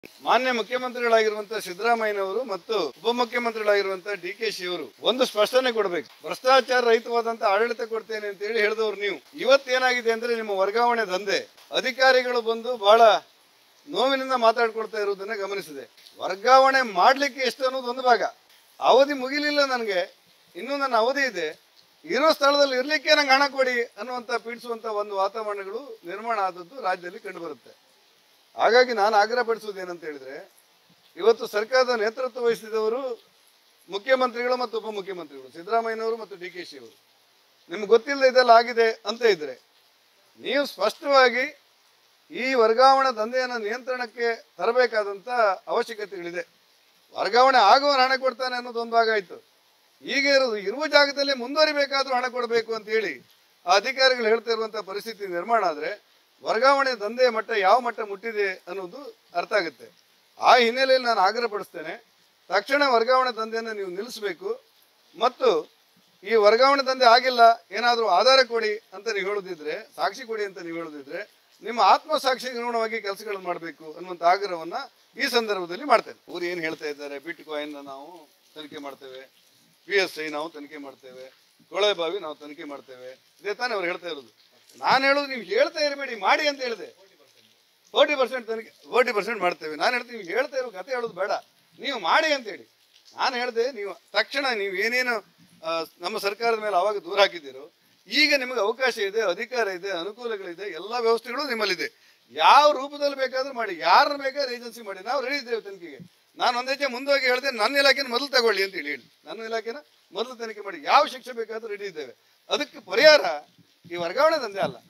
ಮಾನ್ಯ ಮುಖ್ಯಮಂತ್ರಿಗಳಾಗಿರುವಂತಹ ಸಿದ್ದರಾಮಯ್ಯನವರು ಮತ್ತು ಉಪಮುಖ್ಯಮಂತ್ರಿಗಳಾಗಿರುವಂತಹ ಡಿ ಕೆ ಶಿ ಅವರು ಒಂದು ಸ್ಪಷ್ಟನೆ ಕೊಡಬೇಕು ಭ್ರಷ್ಟಾಚಾರ ರಹಿತವಾದಂತಹ ಆಡಳಿತ ಕೊಡ್ತೇನೆ ಅಂತ ಹೇಳಿ ಹೇಳಿದವರು ನೀವು ಇವತ್ತೇನಾಗಿದೆ ಅಂದ್ರೆ ನಿಮ್ಮ ವರ್ಗಾವಣೆ ದಂಧೆ ಅಧಿಕಾರಿಗಳು ಬಂದು ಬಹಳ ನೋವಿನಿಂದ ಮಾತಾಡ್ಕೊಳ್ತಾ ಇರುವುದನ್ನ ಗಮನಿಸಿದೆ ವರ್ಗಾವಣೆ ಮಾಡ್ಲಿಕ್ಕೆ ಎಷ್ಟು ಅನ್ನೋದು ಒಂದು ಭಾಗ ಅವಧಿ ಮುಗಿಲಿಲ್ಲ ನನಗೆ ಇನ್ನೂ ನನ್ನ ಅವಧಿ ಇದೆ ಇರೋ ಸ್ಥಳದಲ್ಲಿ ಇರ್ಲಿಕ್ಕೆ ನಂಗೆ ಹಣ ಕೊಡಿ ಅನ್ನುವಂತ ಪೀಡಿಸುವಂತ ಒಂದು ವಾತಾವರಣಗಳು ನಿರ್ಮಾಣ ಆದದ್ದು ರಾಜ್ಯದಲ್ಲಿ ಕಂಡುಬರುತ್ತೆ ಹಾಗಾಗಿ ನಾನು ಆಗ್ರಹಪಡಿಸುವುದು ಏನಂತ ಹೇಳಿದ್ರೆ ಇವತ್ತು ಸರ್ಕಾರದ ನೇತೃತ್ವ ವಹಿಸಿದವರು ಮುಖ್ಯಮಂತ್ರಿಗಳು ಮತ್ತು ಉಪಮುಖ್ಯಮಂತ್ರಿಗಳು ಸಿದ್ದರಾಮಯ್ಯನವರು ಮತ್ತು ಡಿ ಕೆ ಶಿ ಅವರು ನಿಮ್ಗೆ ಗೊತ್ತಿಲ್ಲದೆ ಇದೆಲ್ಲ ಆಗಿದೆ ಅಂತ ಇದ್ರೆ ನೀವು ಸ್ಪಷ್ಟವಾಗಿ ಈ ವರ್ಗಾವಣೆ ದಂಧೆಯನ್ನು ನಿಯಂತ್ರಣಕ್ಕೆ ತರಬೇಕಾದಂತ ಅವಶ್ಯಕತೆಗಳಿದೆ ವರ್ಗಾವಣೆ ಆಗುವ ಹಣ ಕೊಡ್ತಾನೆ ಅನ್ನೋದು ಒಂದು ಭಾಗ ಆಯ್ತು ಈಗ ಇರೋದು ಇರುವ ಜಾಗದಲ್ಲಿ ಮುಂದುವರಿಬೇಕಾದ್ರೂ ಹಣ ಕೊಡಬೇಕು ಅಂತ ಹೇಳಿ ಆ ಅಧಿಕಾರಿಗಳು ಹೇಳ್ತಾ ಇರುವಂತ ಪರಿಸ್ಥಿತಿ ನಿರ್ಮಾಣ ಆದ್ರೆ ವರ್ಗಾವಣೆ ದಂಧೆಯ ಮಟ್ಟ ಯಾವ ಮಟ್ಟ ಮುಟ್ಟಿದೆ ಅನ್ನೋದು ಅರ್ಥ ಆಗುತ್ತೆ ಆ ಹಿನ್ನೆಲೆಯಲ್ಲಿ ನಾನು ಆಗ್ರಹಪಡಿಸ್ತೇನೆ ತಕ್ಷಣ ವರ್ಗಾವಣೆ ದಂಧೆಯನ್ನು ನೀವು ನಿಲ್ಲಿಸಬೇಕು ಮತ್ತು ಈ ವರ್ಗಾವಣೆ ದಂಧೆ ಆಗಿಲ್ಲ ಏನಾದರೂ ಆಧಾರ ಕೊಡಿ ಅಂತ ನೀವು ಹೇಳೋದಿದ್ರೆ ಸಾಕ್ಷಿ ಕೊಡಿ ಅಂತ ನೀವು ಹೇಳೋದಿದ್ರೆ ನಿಮ್ಮ ಆತ್ಮಸಾಕ್ಷಿಗೆ ಅನುಗುಣವಾಗಿ ಕೆಲಸಗಳನ್ನು ಮಾಡಬೇಕು ಅನ್ನುವಂಥ ಆಗ್ರಹವನ್ನ ಈ ಸಂದರ್ಭದಲ್ಲಿ ಮಾಡ್ತೇನೆ ಅವ್ರು ಏನು ಹೇಳ್ತಾ ಇದ್ದಾರೆ ಬಿಟ್ ಕಾಯಿನ್ ನಾವು ತನಿಖೆ ಮಾಡ್ತೇವೆ ಪಿ ಎಸ್ ಐ ನಾವು ತನಿಖೆ ಮಾಡ್ತೇವೆ ಕೊಳವೆ ಬಾವಿ ನಾವು ತನಿಖೆ ಮಾಡ್ತೇವೆ ಇದೇ ತಾನೇ ಅವ್ರು ಹೇಳ್ತಾ ಇರೋದು ನಾನು ಹೇಳೋದು ನೀವು ಹೇಳ್ತಾ ಇರಬೇಡಿ ಮಾಡಿ ಅಂತ ಹೇಳಿದೆ ಫೋರ್ಟಿ ಪರ್ಸೆಂಟ್ ತನಿಖೆ ಫೋರ್ಟಿ ಪರ್ಸೆಂಟ್ ಮಾಡ್ತೇವೆ ನಾನು ಹೇಳ್ತೀನಿ ನೀವು ಹೇಳ್ತಾ ಇರೋ ಕತೆ ಹೇಳೋದು ಬೇಡ ನೀವು ಮಾಡಿ ಅಂತೇಳಿ ನಾನು ಹೇಳಿದೆ ನೀವು ತಕ್ಷಣ ನೀವು ಏನೇನು ಆ, ನಮ್ಮ ಸರ್ಕಾರದ ಮೇಲೆ ಅವಾಗ ದೂರ ಹಾಕಿದ್ದೀರೋ ಈಗ ನಿಮಗೆ ಅವಕಾಶ ಇದೆ ಅಧಿಕಾರ ಇದೆ ಅನುಕೂಲಗಳಿದೆ ಎಲ್ಲ ವ್ಯವಸ್ಥೆಗಳು ನಿಮ್ಮಲ್ಲಿದೆ ಯಾವ ರೂಪದಲ್ಲಿ ಬೇಕಾದ್ರೂ ಮಾಡಿ ಯಾರನ್ನ ಬೇಕಾದ್ರೆ ಏಜೆನ್ಸಿ ಮಾಡಿ ನಾವು ರೆಡಿ ಇದ್ದೇವೆ ತನಿಖೆಗೆ ನಾನು ಒಂದ್ ಹೆಜ್ಜೆ ಮುಂದೋಗಿ ಹೇಳಿದೆ ನನ್ನ ಇಲಾಖೆನ ಮೊದಲು ತಗೊಳ್ಳಿ ಅಂತ ಹೇಳಿ ಹೇಳಿ ನನ್ನ ಇಲಾಖೆನ ಮೊದಲು ತನಿಖೆ ಮಾಡಿ ಯಾವ ಶಿಕ್ಷೆ ಬೇಕಾದ್ರೂ ರೆಡಿ ಇದ್ದೇವೆ ಅದಕ್ಕೆ ಪರಿಹಾರ ಈ ವರ್ಗಾವಣೆ ದಂಧೆ ಅಲ್ಲ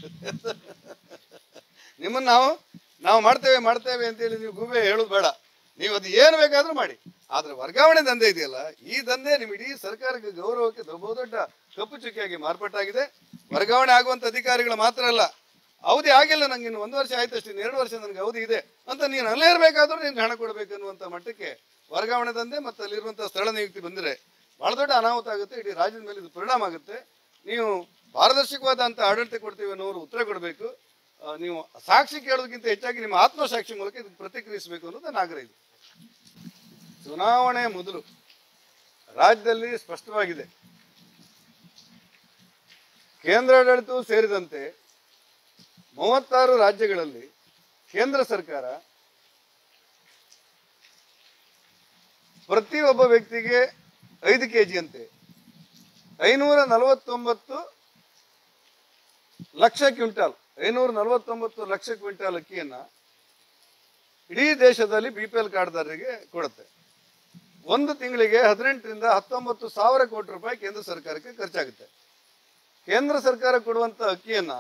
ನಿಮ್ಮನ್ನ ನಾವು ನಾವು ಮಾಡ್ತೇವೆ ಮಾಡ್ತೇವೆ ಅಂತೇಳಿ ನೀವು ಗುಬೆ ಹೇಳೋದು ಬೇಡ ನೀವು ಅದು ಏನು ಬೇಕಾದ್ರೂ ಮಾಡಿ ಆದ್ರೆ ವರ್ಗಾವಣೆ ದಂಧೆ ಇದೆಯಲ್ಲ ಈ ದಂಧೆ ನಿಮ್ಮ ಇಡೀ ಸರ್ಕಾರಕ್ಕೆ ಗೌರವಕ್ಕೆ ಬಹುದೊಡ್ಡ ಕಪ್ಪು ಚುಕ್ಕಿಯಾಗಿ ಮಾರ್ಪಾಟಾಗಿದೆ ವರ್ಗಾವಣೆ ಆಗುವಂತ ಅಧಿಕಾರಿಗಳು ಮಾತ್ರ ಅಲ್ಲ ಅವಧಿ ಆಗಿಲ್ಲ ನಂಗೆ ಇನ್ನು ಒಂದು ವರ್ಷ ಆಯ್ತು ಅಷ್ಟೇ ಇನ್ನು ಎರಡು ವರ್ಷ ನನಗೆ ಅವಧಿ ಇದೆ ಅಂತ ನೀನು ಅಲ್ಲೇ ಇರಬೇಕಾದ್ರೂ ನಿನ್ಗೆ ಹಣ ಕೊಡಬೇಕು ಅನ್ನುವಂಥ ಮಟ್ಟಕ್ಕೆ ವರ್ಗಾವಣೆ ದಂಧೆ ಮತ್ತು ಅಲ್ಲಿರುವಂಥ ಸ್ಥಳ ನಿಯುಕ್ತಿ ಬಂದರೆ ಬಹಳ ದೊಡ್ಡ ಅನಾಹುತ ಆಗುತ್ತೆ ಇಡೀ ರಾಜ್ಯದ ಮೇಲೆ ಇದು ಪರಿಣಾಮ ಆಗುತ್ತೆ ನೀವು ಪಾರದರ್ಶಕವಾದಂಥ ಆಡಳಿತ ಕೊಡ್ತೀವಿ ಅನ್ನೋರು ಉತ್ತರ ಕೊಡಬೇಕು ಆ, ನೀವು ಸಾಕ್ಷಿ ಕೇಳೋದಕ್ಕಿಂತ ಹೆಚ್ಚಾಗಿ ನಿಮ್ಮ ಆತ್ಮಸಾಕ್ಷಿ ಮೂಲಕ ಇದಕ್ಕೆ ಪ್ರತಿಕ್ರಿಯಿಸಬೇಕು ಅನ್ನೋದು ನನ್ನ ಆಗ್ರಹ ಇದೆ ಚುನಾವಣೆ ಮೊದಲು ರಾಜ್ಯದಲ್ಲಿ ಸ್ಪಷ್ಟವಾಗಿದೆ ಕೇಂದ್ರಾಡಳಿತವೂ ಸೇರಿದಂತೆ ಮೂವತ್ತಾರು ರಾಜ್ಯಗಳಲ್ಲಿ ಕೇಂದ್ರ ಸರ್ಕಾರ ಪ್ರತಿಯೊಬ್ಬ ವ್ಯಕ್ತಿಗೆ ಐದು ಕೆ ಅಂತೆ ಐನೂರ ನಲವತ್ತೊಂಬತ್ತು ಲಕ್ಷ ಕ್ವಿಂಟಾಲ್ ಐನೂರ ನಲವತ್ತೊಂಬತ್ತು ಲಕ್ಷ ಕ್ವಿಂಟಾಲ್ ಅಕ್ಕಿಯನ್ನ ಇಡೀ ದೇಶದಲ್ಲಿ ಬಿ ಪಿ ಎಲ್ ಕಾರ್ಡ್ದಾರರಿಗೆ ಕೊಡುತ್ತೆ ಒಂದು ತಿಂಗಳಿಗೆ ಹದಿನೆಂಟರಿಂದ ಹತ್ತೊಂಬತ್ತು ಸಾವಿರ ಕೋಟಿ ರೂಪಾಯಿ ಕೇಂದ್ರ ಸರ್ಕಾರಕ್ಕೆ ಖರ್ಚಾಗುತ್ತೆ ಕೇಂದ್ರ ಸರ್ಕಾರ ಕೊಡುವಂತ ಅಕ್ಕಿಯನ್ನ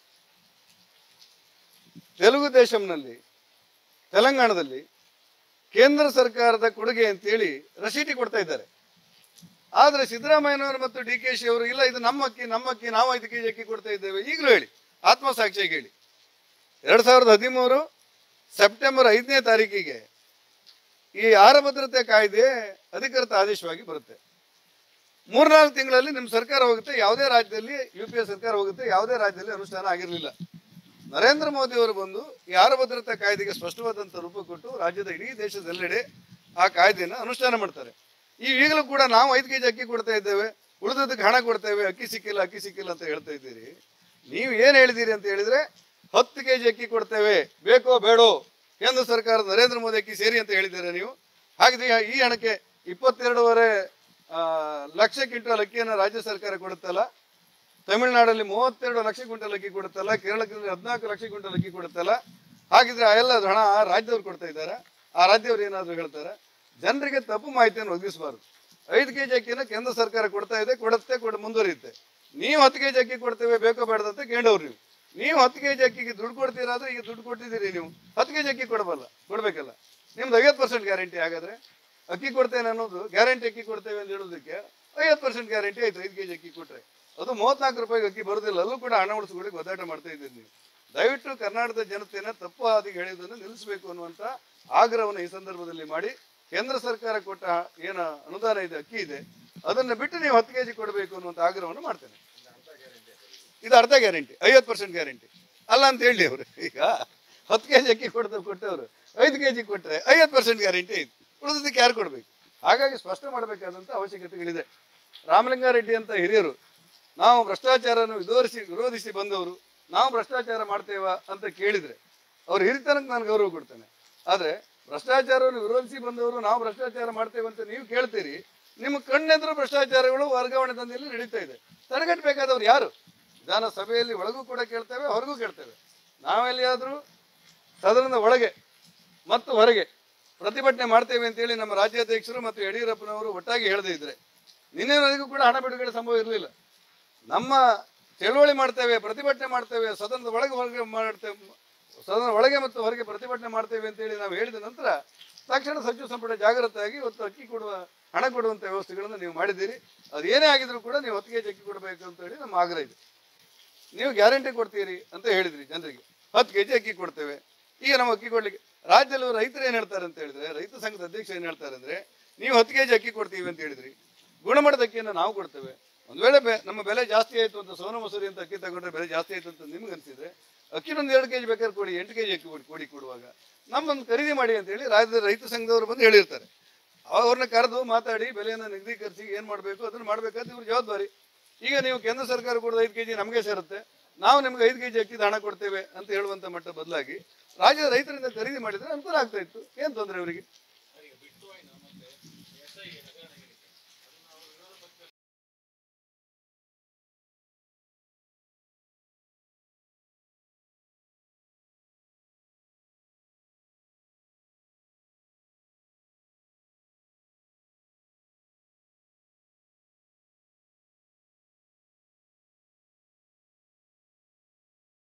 ತೆಲುಗು ದೇಶಂನಲ್ಲಿ ತೆಲಂಗಾಣದಲ್ಲಿ ಕೇಂದ್ರ ಸರ್ಕಾರದ ಕೊಡುಗೆ ಅಂತೇಳಿ ರಸೀಟಿ ಕೊಡ್ತಾ ಇದ್ದಾರೆ ಆದ್ರೆ ಸಿದ್ದರಾಮಯ್ಯನವರು ಮತ್ತು ಡಿ ಕೆ ಶಿ ಅವರು ಇಲ್ಲ ಇದು ನಮ್ಮ ಅಕ್ಕಿ ನಮ್ಮ ಅಕ್ಕಿ ನಾವು ಐದು ಕೆಜಿ ಅಕ್ಕಿ ಕೊಡ್ತಾ ಇದ್ದೇವೆ ಈಗಲೂ ಹೇಳಿ ಆತ್ಮಸಾಕ್ಷಿಯಾಗಿ ಹೇಳಿ ಎರಡ್ ಸಾವಿರದ ಹದಿಮೂರು ಸೆಪ್ಟೆಂಬರ್ ಐದನೇ ತಾರೀಕಿಗೆ ಈ ಆಹಾರ ಭದ್ರತೆ ಕಾಯ್ದೆ ಅಧಿಕೃತ ಆದೇಶವಾಗಿ ಬರುತ್ತೆ ಮೂರ್ನಾಲ್ಕು ತಿಂಗಳಲ್ಲಿ ನಿಮ್ಮ ಸರ್ಕಾರ ಹೋಗುತ್ತೆ ಯಾವುದೇ ರಾಜ್ಯದಲ್ಲಿ ಯು ಪಿ ಎ ಸರ್ಕಾರ ಹೋಗುತ್ತೆ ಯಾವುದೇ ರಾಜ್ಯದಲ್ಲಿ ಅನುಷ್ಠಾನ ಆಗಿರಲಿಲ್ಲ ನರೇಂದ್ರ ಮೋದಿ ಅವರು ಬಂದು ಈ ಆಹಾರ ಭದ್ರತಾ ಕಾಯ್ದೆಗೆ ಸ್ಪಷ್ಟವಾದಂಥ ರೂಪ ಕೊಟ್ಟು ರಾಜ್ಯದ ಇಡೀ ದೇಶದೆಲ್ಲೆಡೆ ಆ ಕಾಯ್ದೆಯನ್ನು ಅನುಷ್ಠಾನ ಮಾಡ್ತಾರೆ ಈ ಈಗಲೂ ಕೂಡ ನಾವು ಐದು ಕೆಜಿ ಅಕ್ಕಿ ಕೊಡ್ತಾ ಇದ್ದೇವೆ ಉಳಿದದಕ್ಕೆ ಹಣ ಕೊಡ್ತೇವೆ ಅಕ್ಕಿ ಸಿಕ್ಕಿಲ್ಲ ಅಕ್ಕಿ ಸಿಕ್ಕಿಲ್ಲ ಅಂತ ಹೇಳ್ತಾ ಇದ್ದೀರಿ ನೀವು ಏನು ಹೇಳಿದ್ದೀರಿ ಅಂತ ಹೇಳಿದ್ರೆ ಹತ್ತು ಕೆಜಿ ಅಕ್ಕಿ ಕೊಡ್ತೇವೆ ಬೇಕೋ ಬೇಡೋ ಕೇಂದ್ರ ಸರ್ಕಾರ ನರೇಂದ್ರ ಮೋದಿ ಅಕ್ಕಿ ಸೇರಿ ಅಂತ ಹೇಳಿದ್ದೀರಾ ನೀವು ಹಾಗಿದ್ರೆ ಈ ಹಣಕ್ಕೆ ಇಪ್ಪತ್ತೆರಡೂವರೆ ಆ, ಲಕ್ಷ ಕ್ವಿಂಟಲ್ ಅಕ್ಕಿಯನ್ನು ರಾಜ್ಯ ಸರ್ಕಾರ ಕೊಡುತ್ತಲ್ಲ ತಮಿಳುನಾಡಲ್ಲಿ ಮೂವತ್ತೆರಡು ಲಕ್ಷ ಕ್ವಿಂಟಲ್ ಅಕ್ಕಿ ಕೊಡುತ್ತಲ್ಲ ಕೇರಳದಲ್ಲಿ ಹದಿನಾಲ್ಕು ಲಕ್ಷ ಕ್ವಿಂಟಲ್ ಅಕ್ಕಿ ಕೊಡುತ್ತಲ್ಲ ಹಾಗಿದ್ರೆ ಆ ಎಲ್ಲ ಹಣ ಆ ರಾಜ್ಯದವ್ರು ಕೊಡ್ತಾ ಇದ್ದಾರೆ ಆ ರಾಜ್ಯವ್ರು ಏನಾದ್ರು ಹೇಳ್ತಾರೆ ಜನರಿಗೆ ತಪ್ಪು ಮಾಹಿತಿಯನ್ನು ಒದಗಿಸಬಾರ್ದು ಐದು ಕೆಜಿ ಅಕ್ಕಿಯನ್ನು ಕೇಂದ್ರ ಸರ್ಕಾರ ಕೊಡ್ತಾ ಇದೆ ಕೊಡುತ್ತೆ ಕೊಡ ಮುಂದುವರಿಯುತ್ತೆ ನೀವು ಹತ್ತು ಕೆಜಿ ಅಕ್ಕಿ ಕೊಡ್ತೇವೆ ಬೇಕೋ ಬೇಡದಂತ ಕೇಳೋರು ನೀವು ನೀವು ಹತ್ತು ಕೆಜಿ ಅಕ್ಕಿಗೆ ದುಡ್ಡು ಕೊಡ್ತೀರಾ ಅಂದ್ರೆ ಈಗ ದುಡ್ಡು ಕೊಟ್ಟಿದ್ದೀರಿ ನೀವು ಹತ್ತು ಕೆಜಿ ಅಕ್ಕಿ ಕೊಡಬಲ್ಲ ಕೊಡ್ಬೇಕಲ್ಲ ನಿಮ್ದು ಐವತ್ತು ಪರ್ಸೆಂಟ್ ಗ್ಯಾರಂಟಿ ಹಾಗಾದ್ರೆ ಅಕ್ಕಿ ಕೊಡ್ತೇನೆ ಅನ್ನೋದು ಗ್ಯಾರಂಟಿ ಅಕ್ಕಿ ಕೊಡ್ತೇವೆ ಅಂತ ಹೇಳೋದಕ್ಕೆ ಐವತ್ತು ಪರ್ಸೆಂಟ್ ಗ್ಯಾರಂಟಿ ಆಯ್ತು ಐದು ಕೆಜಿ ಅಕ್ಕಿ ಕೊಟ್ರೆ ಅದು ಮೂವತ್ನಾಲ್ಕು ರೂಪಾಯಿಗೆ ಅಕ್ಕಿ ಬರೋದಿಲ್ಲ ಅಲ್ಲೂ ಕೂಡ ಹಣ ಉಳಿಸ್ಕೊಳ್ಳಿಕ್ಕೆ ಒದ್ದಾಟ ಮಾಡ್ತಾ ಇದ್ದೀರಿ ನೀವು ದಯವಿಟ್ಟು ಕರ್ನಾಟಕದ ಜನತೆಯನ್ನ ತಪ್ಪು ಹಾದಿಗೆ ಹೇಳಿದ್ದನ್ನು ನಿಲ್ಲಿಸಬೇಕು ಅನ್ನುವಂತ ಆಗ್ರಹವನ್ನು ಈ ಸಂದರ್ಭದಲ್ಲಿ ಮಾಡಿ ಕೇಂದ್ರ ಸರ್ಕಾರ ಕೊಟ್ಟ ಏನ ಅನುದಾನ ಇದೆ ಅಕ್ಕಿ ಇದೆ ಅದನ್ನ ಬಿಟ್ಟು ನೀವು ಹತ್ತು ಕೆಜಿ ಕೊಡಬೇಕು ಅನ್ನುವಂತ ಆಗ್ರಹವನ್ನು ಮಾಡ್ತೇನೆ ಇದು ಅರ್ಧ ಗ್ಯಾರಂಟಿ ಐವತ್ತು ಪರ್ಸೆಂಟ್ ಗ್ಯಾರಂಟಿ ಅಲ್ಲ ಅಂತ ಹೇಳಿ ಅವರು ಈಗ ಹತ್ತು ಕೆಜಿ ಅಕ್ಕಿ ಕೊಡ್ತಾರೆ ಕೊಟ್ಟವರು ಐದು ಕೆ ಜಿ ಕೊಟ್ಟರೆ ಐವತ್ತು ಪರ್ಸೆಂಟ್ ಗ್ಯಾರಂಟಿ ಐತಿ ಉಳಿದಕ್ಕೆ ಯಾರು ಕೊಡಬೇಕು ಹಾಗಾಗಿ ಸ್ಪಷ್ಟ ಮಾಡಬೇಕಾದಂಥ ಅವಶ್ಯಕತೆಗಳಿದೆ ರಾಮಲಿಂಗಾರೆಡ್ಡಿ ಅಂತ ಹಿರಿಯರು ನಾವು ಭ್ರಷ್ಟಾಚಾರವನ್ನು ವಿರೋಧಿಸಿ ವಿರೋಧಿಸಿ ಬಂದವರು ನಾವು ಭ್ರಷ್ಟಾಚಾರ ಮಾಡ್ತೇವ ಅಂತ ಕೇಳಿದ್ರೆ ಅವ್ರ ಹಿರಿತನಕ್ಕೆ ನಾನು ಗೌರವ ಕೊಡ್ತೇನೆ ಆದ್ರೆ ಭ್ರಷ್ಟಾಚಾರವನ್ನು ವಿರೋಧಿಸಿ ಬಂದವರು ನಾವು ಭ್ರಷ್ಟಾಚಾರ ಮಾಡ್ತೇವೆ ಅಂತ ನೀವು ಕೇಳ್ತೀರಿ ನಿಮ್ಮ ಕಣ್ಣೆದುರು ಭ್ರಷ್ಟಾಚಾರಗಳು ವರ್ಗಾವಣೆ ದಂಧೆಯಲ್ಲಿ ನಡೀತಾ ಇದೆ ತಡೆಗಟ್ಟಬೇಕಾದವ್ರು ಯಾರು ವಿಧಾನಸಭೆಯಲ್ಲಿ ಒಳಗೂ ಕೂಡ ಕೇಳ್ತೇವೆ ಹೊರಗೂ ಕೇಳ್ತೇವೆ ನಾವೆಲ್ಲಿಯಾದರೂ ಸದನದ ಒಳಗೆ ಮತ್ತು ಹೊರಗೆ ಪ್ರತಿಭಟನೆ ಮಾಡ್ತೇವೆ ಅಂತೇಳಿ ನಮ್ಮ ರಾಜ್ಯಾಧ್ಯಕ್ಷರು ಮತ್ತು ಯಡಿಯೂರಪ್ಪನವರು ಒಟ್ಟಾಗಿ ಹೇಳದೇ ಇದ್ರೆ ನಿನ್ನೆವರೆಗೂ ಕೂಡ ಹಣ ಬಿಡುಗಡೆ ಸಂಭವ ಇರಲಿಲ್ಲ ನಮ್ಮ ಚಳುವಳಿ ಮಾಡ್ತೇವೆ ಪ್ರತಿಭಟನೆ ಮಾಡ್ತೇವೆ ಸದನದ ಒಳಗೆ ಹೊರಗೆ ಮಾಡ್ತೇವೆ ಸದನದ ಒಳಗೆ ಮತ್ತು ಹೊರಗೆ ಪ್ರತಿಭಟನೆ ಮಾಡ್ತೇವೆ ಅಂತೇಳಿ ನಾವು ಹೇಳಿದ ನಂತರ ತಕ್ಷಣ ಸಚಿವ ಸಂಪುಟ ಜಾಗೃತರಾಗಿ ಇವತ್ತು ಅಕ್ಕಿ ಕೊಡುವ ಹಣ ಕೊಡುವಂತ ವ್ಯವಸ್ಥೆಗಳನ್ನು ನೀವು ಮಾಡಿದ್ದೀರಿ ಅದು ಏನೇ ಆಗಿದ್ರು ಕೂಡ ನೀವು ಹೊತ್ತಿಗೆ ಅಕ್ಕಿ ಕೊಡಬೇಕು ಅಂತ ಹೇಳಿ ನಮ್ಮ ಆಗ್ರಹ ಇದೆ ನೀವು ಗ್ಯಾರಂಟಿ ಕೊಡ್ತೀರಿ ಅಂತ ಹೇಳಿದ್ರಿ ಜನರಿಗೆ ಹತ್ತು ಕೆಜಿ ಅಕ್ಕಿ ಕೊಡ್ತೇವೆ ಈಗ ನಾವು ಅಕ್ಕಿ ಕೊಡ್ಲಿಕ್ಕೆ ರಾಜ್ಯದಲ್ಲಿ ರೈತರು ಏನ್ ಹೇಳ್ತಾರೆ ಅಂತ ಹೇಳಿದ್ರೆ ರೈತ ಸಂಘದ ಅಧ್ಯಕ್ಷ ಏನ್ ಹೇಳ್ತಾರೆ ಅಂದ್ರೆ ನೀವು ಹತ್ತು ಕೆಜಿ ಅಕ್ಕಿ ಕೊಡ್ತೀವಿ ಅಂತ ಹೇಳಿದ್ರಿ ಗುಣಮಟ್ಟದ ಅಕ್ಕಿಯನ್ನು ನಾವು ಕೊಡ್ತೇವೆ ಒಂದ್ ವೇಳೆ ಬೆ- ನಮ್ಮ ಬೆಲೆ ಜಾಸ್ತಿ ಆಯ್ತು ಅಂತ ಸೋನ ಮಸೂರಿ ಅಂತ ಅಕ್ಕಿ ತಗೊಂಡ್ರೆ ಬೆಲೆ ಜಾಸ್ತಿ ಆಯ್ತು ಅಂತ ನಿಮ್ಗೆ ಅನ್ಸಿದ್ರೆ ಅಕ್ಕಿನೊಂದು ಎರಡು ಕೆಜಿ ಬೇಕಾದ್ರೆ ಕೊಡಿ ಎಂಟು ಕೆಜಿ ಅಕ್ಕಿ ಕೊಡಿ ಕೊಡಿ ಕೊಡುವಾಗ ನಮ್ಮೊಂದು ಖರೀದಿ ಮಾಡಿ ಅಂತ ಹೇಳಿ ರಾಜ್ಯದ ರೈತ ಸಂಘದವರು ಬಂದು ಹೇಳಿರ್ತಾರೆ ಅವ್ರನ್ನ ಕರೆದು ಮಾತಾಡಿ ಬೆಲೆಯನ್ನು ನಿಗದೀಕರಿಸಿ ಏನ್ ಮಾಡಬೇಕು ಅದನ್ನ ಮಾಡ್ಬೇಕಾದ್ರೆ ಇವ್ರ ಜವಾಬ್ದಾರಿ ಈಗ ನೀವು ಕೇಂದ್ರ ಸರ್ಕಾರ ಕೊಡೋದು ಐದು ಕೆಜಿ ನಮಗೆ ಸೇರುತ್ತೆ ನಾವು ನಿಮ್ಗೆ ಐದು ಕೆಜಿ ಅಕ್ಕಿದ ಹಣ ಕೊಡ್ತೇವೆ ಅಂತ ಹೇಳುವಂತ ಮಟ್ಟ ಬದಲಾಗಿ ರಾಜ್ಯದ ರೈತರಿಂದ ಖರೀದಿ ಮಾಡಿದ್ರೆ ಅನುಕೂಲ ಆಗ್ತಾ ಇತ್ತು ಏನ್ ತೊಂದರೆ ಅವರಿಗೆ